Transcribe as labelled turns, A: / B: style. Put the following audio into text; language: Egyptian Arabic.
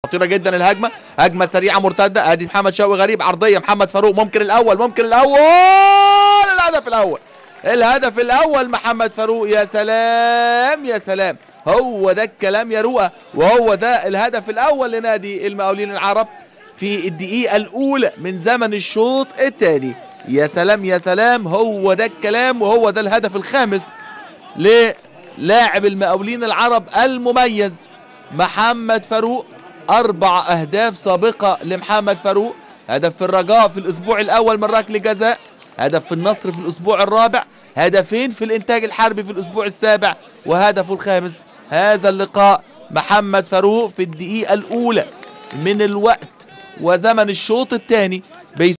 A: خطيره جدا الهجمه هجمه سريعه مرتده ادي محمد شوقي غريب عرضيه محمد فاروق ممكن الاول ممكن الاول الهدف الاول الهدف الاول محمد فاروق يا سلام يا سلام هو ده الكلام يا رؤى وهو ده الهدف الاول لنادي المقاولين العرب في الدقيقه الاولى من زمن الشوط الثاني يا سلام يا سلام هو ده الكلام وهو ده الهدف الخامس للاعب المقاولين العرب المميز محمد فاروق أربع أهداف سابقة لمحمد فاروق هدف في الرجاء في الأسبوع الأول من ركلة جزاء هدف في النصر في الأسبوع الرابع هدفين في الإنتاج الحربي في الأسبوع السابع وهدفه الخامس هذا اللقاء محمد فاروق في الدقيقة الأولى من الوقت وزمن الشوط الثاني